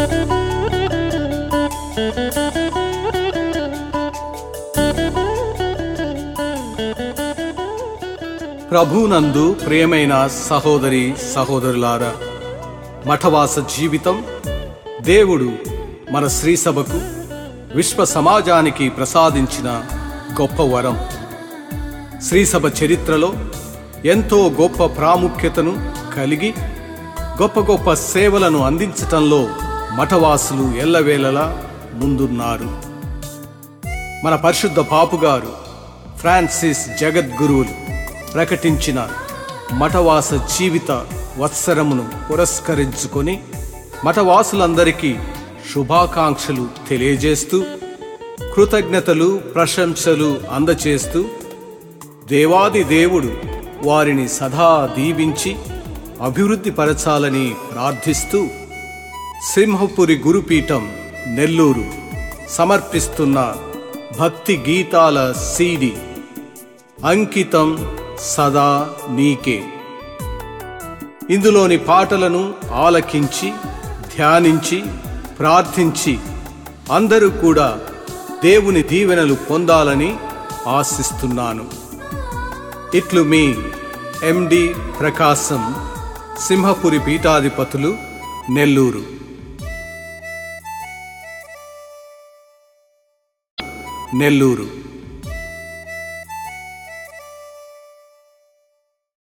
ప్రభునందు ప్రియమైన సహోదరి సహోదరులారా మఠవాస జీవితం దేవుడు మన శ్రీసభకు విశ్వ సమాజానికి ప్రసాదించిన గొప్ప వరం శ్రీసభ చరిత్రలో ఎంతో గొప్ప ప్రాముఖ్యతను కలిగి గొప్ప గొప్ప సేవలను అందించటంలో మఠవాసులు ఎల్లవేళలా ముందున్నారు మన పరిశుద్ధ పాపుగారు ఫ్రాన్సిస్ జగద్గురువులు ప్రకటించిన మఠవాస జీవిత వత్సరమును పురస్కరించుకొని మఠవాసులందరికీ శుభాకాంక్షలు తెలియజేస్తూ కృతజ్ఞతలు ప్రశంసలు అందచేస్తూ దేవాది దేవుడు వారిని సదా దీవించి అభివృద్ధి పరచాలని ప్రార్థిస్తూ సింహపురి గురుపీఠం నెల్లూరు సమర్పిస్తున్న భక్తి గీతాల సీడి అంకితం సదా నీకే ఇందులోని పాటలను ఆలకించి ధ్యానించి ప్రార్థించి అందరూ కూడా దేవుని దీవెనలు పొందాలని ఆశిస్తున్నాను ఇట్లు మీ ఎండి ప్రకాశం సింహపురి పీఠాధిపతులు నెల్లూరు నెల్లూరు